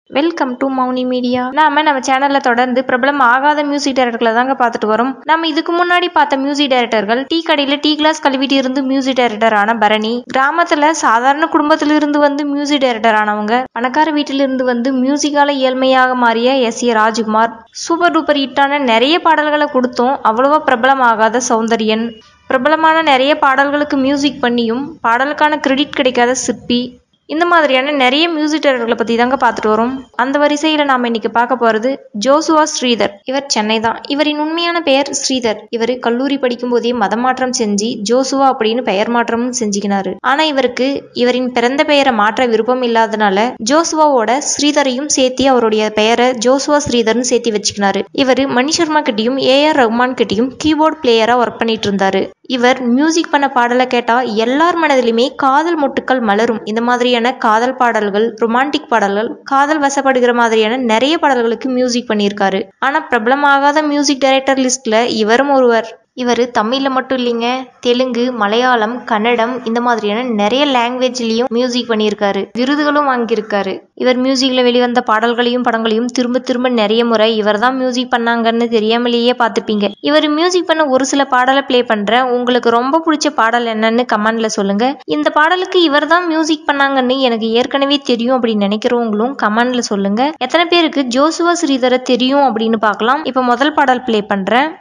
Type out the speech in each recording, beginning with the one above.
welcome to Mouni media நாம நம்ம சேனல்ல தொடர்ந்து பிரபலம் ஆகாத மியூசிக் டைரக்டர்களை தாங்க பார்த்துட்டு வரோம் நம்ம இதுக்கு முன்னாடி பார்த்த மியூசிக் டைரக்டர்கள் டீ கடையில டீ கிளாஸ் கழுவிட்டு இருந்து மியூசிக் டைரக்டர் ஆன பரணி கிராமத்துல சாதாரண குடும்பத்துல இருந்து வந்து மியூசிக் டைரக்டர் ஆனவங்க பணக்கார வீட்டில இருந்து வந்து மியூசிக்கால இயல்மையாக மாறிய S A Rajkumar super duper ஹிட்டான நிறைய பாடல்களை கொடுத்தும் அவ்வளவா பிரபலம் ஆகாத சௌந்தர்யன் பிரபலமான நிறைய பாடல்களுக்கு மியூசிக் பண்ணியும் பாடலுக்கான கிரெடிட் கிடைக்காத சிற்பி இந்த மாதிரியான நிறைய மியூசிக் டைரக்டர்களை பற்றி தாங்க பார்த்துட்டு வரோம் அந்த வரிசையில் நாம் இன்னைக்கு பார்க்க போகிறது ஜோசுவா ஸ்ரீதர் இவர் சென்னை தான் இவரின் உண்மையான பெயர் ஸ்ரீதர் இவர் கல்லூரி படிக்கும் போதே மதமாற்றம் செஞ்சு ஜோசுவா அப்படின்னு பெயர் மாற்றமும் செஞ்சுக்கினாரு ஆனா இவருக்கு இவரின் பிறந்த பெயரை மாற்ற விருப்பம் இல்லாதனால ஜோசுவாவோட ஸ்ரீதரையும் சேர்த்தி அவருடைய பெயரை ஜோசுவா ஸ்ரீதர்னு சேர்த்தி வச்சுக்கினாரு இவர் மணி சர்மா கிட்டயும் ஏ ஆர் ரஹ்மான் கிட்டயும் கீபோர்ட் பிளேயரா ஒர்க் பண்ணிட்டு இருந்தாரு இவர் மியூசிக் பண்ண பாடலை கேட்டா எல்லார் மனதிலுமே காதல் மொட்டுக்கள் மலரும் இந்த மாதிரியான காதல் பாடல்கள் ரொமான்டிக் பாடல்கள் காதல் வசப்படுகிற மாதிரியான நிறைய பாடல்களுக்கு மியூசிக் பண்ணியிருக்காரு ஆனா பிரபலமாகாத மியூசிக் டைரக்டர் லிஸ்ட்ல இவரும் ஒருவர் இவர் தமிழில் மட்டும் இல்லைங்க தெலுங்கு மலையாளம் கன்னடம் இந்த மாதிரியான நிறைய லாங்குவேஜ்லேயும் மியூசிக் பண்ணியிருக்காரு விருதுகளும் வாங்கியிருக்காரு இவர் மியூசிக்கில் வெளிவந்த பாடல்களையும் படங்களையும் திரும்ப திரும்ப நிறைய முறை இவர் தான் மியூசிக் பண்ணாங்கன்னு தெரியாமலேயே பார்த்துப்பீங்க இவர் மியூசிக் பண்ண ஒரு சில பாடலை ப்ளே பண்ணுறேன் உங்களுக்கு ரொம்ப பிடிச்ச பாடல் என்னன்னு கமெண்ட்ல சொல்லுங்க இந்த பாடலுக்கு இவர் தான் மியூசிக் பண்ணாங்கன்னு எனக்கு ஏற்கனவே தெரியும் அப்படின்னு நினைக்கிறவங்களும் கமெண்ட்ல சொல்லுங்க எத்தனை பேருக்கு ஜோசுவா ஸ்ரீதரை தெரியும் அப்படின்னு பார்க்கலாம் இப்போ முதல் பாடல் ப்ளே பண்ணுறேன்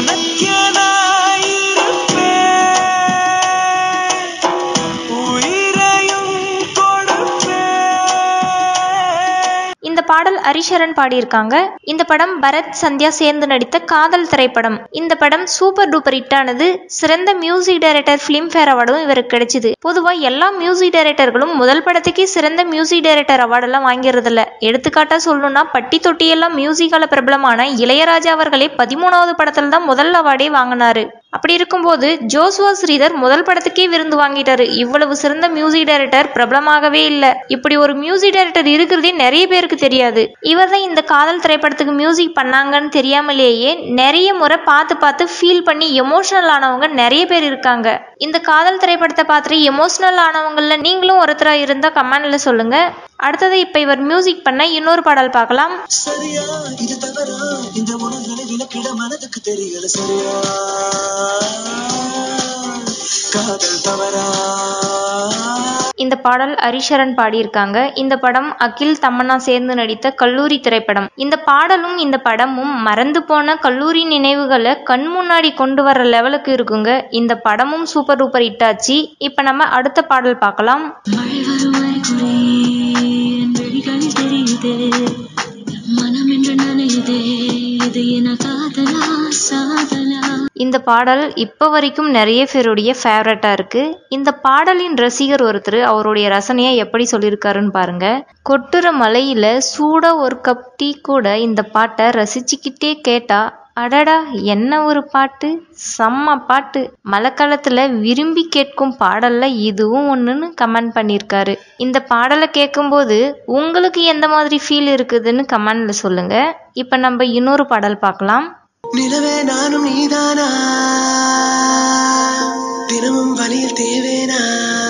இந்த பாடல் ஹரிஷரன் பாடியிருக்காங்க இந்த படம் பரத் சந்தியா சேர்ந்து நடித்த காதல் திரைப்படம் இந்த படம் சூப்பர் டூப்பர் ஹிட்டானது சிறந்த மியூசிக் டைரக்டர் பிலிம் ஃபேர் அவார்டும் இவருக்கு கிடைச்சது பொதுவா எல்லா மியூசிக் டைரக்டர்களும் முதல் படத்துக்கே சிறந்த மியூசிக் டைரக்டர் அவார்டெல்லாம் வாங்கிறது இல்ல எடுத்துக்காட்டா சொல்லணும்னா பட்டி தொட்டியெல்லாம் மியூசிக்கால பிரபலமான இளையராஜா அவர்களே பதிமூணாவது படத்துல தான் முதல் அவார்டே வாங்கினாரு அப்படி இருக்கும்போது ஜோசுவா ஸ்ரீதர் முதல் படத்துக்கே விருந்து வாங்கிட்டாரு இவ்வளவு சிறந்த மியூசிக் டைரக்டர் பிரபலமாகவே இல்ல இப்படி ஒரு மியூசிக் டைரக்டர் இருக்கிறதே நிறைய பேருக்கு தெரியாது இவர் தான் இந்த காதல் திரைப்படத்துக்கு மியூசிக் பண்ணாங்கன்னு தெரியாமலேயே நிறைய முறை பார்த்து பார்த்து ஃபீல் பண்ணி எமோஷனல் ஆனவங்க நிறைய பேர் இருக்காங்க இந்த காதல் திரைப்படத்தை பார்த்துட்டு எமோஷனல் ஆனவங்கள நீங்களும் ஒருத்தரா இருந்தா கமெண்ட்ல சொல்லுங்க அடுத்தது இப்ப இவர் மியூசிக் பண்ண இன்னொரு பாடல் பார்க்கலாம் சரியா இது தவறா இந்த உணர்வுகளை விளக்கிட மனதுக்கு தெரியல சரியா காதல் தவறா இந்த பாடல் ஹரிஷரன் பாடியிருக்காங்க இந்த படம் அகில் தமன்னா சேர்ந்து நடித்த கல்லூரி திரைப்படம் இந்த பாடலும் இந்த படமும் மறந்து போன கல்லூரி நினைவுகளை கண் முன்னாடி கொண்டு வர லெவலுக்கு இருக்குங்க இந்த படமும் சூப்பர் டூப்பர் ஹிட்டாச்சு இப்ப நம்ம அடுத்த பாடல் பார்க்கலாம் மழை வரும் அறிகுறி என் விழிகளில் தெரியுதே மனம் என்று நனையுதே இது என காதலா சாதலா இந்த பாடல் இப்போ வரைக்கும் நிறைய பேருடைய ஃபேவரட்டா இருக்கு இந்த பாடலின் ரசிகர் ஒருத்தர் அவருடைய ரசனையை எப்படி சொல்லியிருக்காருன்னு பாருங்க கொட்டுற மலையில சூட ஒரு கப் டீ கூட இந்த பாட்டை ரசிச்சுக்கிட்டே கேட்டா அடடா என்ன ஒரு பாட்டு செம்ம பாட்டு மழைக்காலத்துல விரும்பி கேட்கும் பாடல்ல இதுவும் ஒண்ணுன்னு கமெண்ட் பண்ணியிருக்காரு இந்த பாடலை கேட்கும்போது உங்களுக்கு எந்த மாதிரி ஃபீல் இருக்குதுன்னு கமெண்ட்ல சொல்லுங்க இப்ப நம்ம இன்னொரு பாடல் பார்க்கலாம் நிலவே நானும் நீதானா தினமும் வழியில் தேவேனா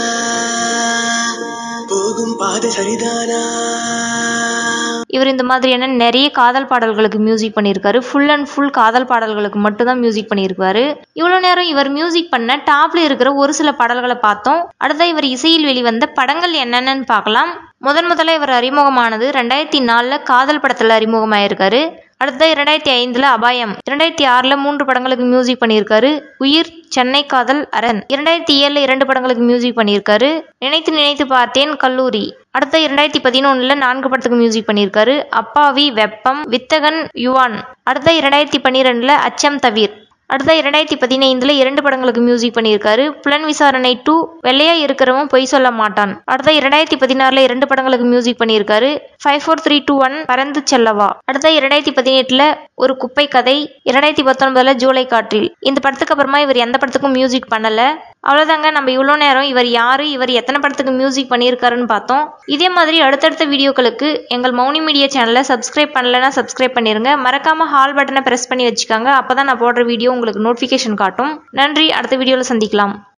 போகும் பாதை சரிதானா இவர் இந்த மாதிரியான நிறைய காதல் பாடல்களுக்கு மியூசிக் பண்ணியிருக்காரு ஃபுல் அண்ட் ஃபுல் காதல் பாடல்களுக்கு மட்டும்தான் மியூசிக் பண்ணியிருக்காரு இவ்வளோ நேரம் இவர் மியூசிக் பண்ண டாப்ல இருக்கிற ஒரு சில பாடல்களை பார்த்தோம் அடுத்த இவர் இசையில் வெளிவந்த படங்கள் என்னென்னு பார்க்கலாம் முதன் முதல்ல இவர் அறிமுகமானது ரெண்டாயிரத்தி நாலில் காதல் படத்தில் அறிமுகமாயிருக்காரு அடுத்த இரண்டாயிரத்தி ஐந்துல அபாயம் இரண்டாயிரத்தி ஆறுல மூன்று படங்களுக்கு மியூசிக் பண்ணியிருக்காரு உயிர் சென்னை காதல் அரண் இரண்டாயிரத்தி ஏழுல இரண்டு படங்களுக்கு மியூசிக் பண்ணியிருக்காரு நினைத்து நினைத்து பார்த்தேன் கல்லூரி அடுத்த இரண்டாயிரத்தி பதினொன்னுல நான்கு படத்துக்கு மியூசிக் பண்ணியிருக்காரு அப்பாவி வெப்பம் வித்தகன் யுவான் அடுத்த இரண்டாயிரத்தி பன்னிரெண்டுல அச்சம் தவிர் அடுத்த இரண்டாயிரத்தி பதினைந்துல இரண்டு படங்களுக்கு மியூசிக் பண்ணியிருக்காரு புலன் விசாரணை டூ வெள்ளையா இருக்கிறவன் பொய் சொல்ல மாட்டான் அடுத்த இரண்டாயிரத்தி பதினாறுல இரண்டு படங்களுக்கு மியூசிக் பண்ணியிருக்காரு five four three two one பறந்து செல்லவா அடுத்த இரண்டாயிரத்தி பதினெட்டுல ஒரு குப்பை கதை இரண்டாயிரத்தி பத்தொன்பதுல ஜூலை காற்றில் இந்த படத்துக்கு அப்புறமா இவர் எந்த படத்துக்கும் மியூசிக் பண்ணல அவ்வளோதாங்க நம்ம இவ்வளோ நேரம் இவர் யாரு இவர் எத்தனை படத்துக்கு மியூசிக் பண்ணியிருக்காருன்னு பார்த்தோம் இதே மாதிரி அடுத்தடுத்த வீடியோக்களுக்கு எங்கள் மௌனி மீடியா சேனலை சப்ஸ்கிரைப் பண்ணலைன்னா சப்ஸ்கிரைப் பண்ணிருங்க மறக்காம ஹால் பட்டனை பிரஸ் பண்ணி வச்சுக்கோங்க அப்பதான் நான் போடுற வீடியோ உங்களுக்கு நோட்டிஃபிகேஷன் காட்டும் நன்றி அடுத்த வீடியோவில் சந்திக்கலாம்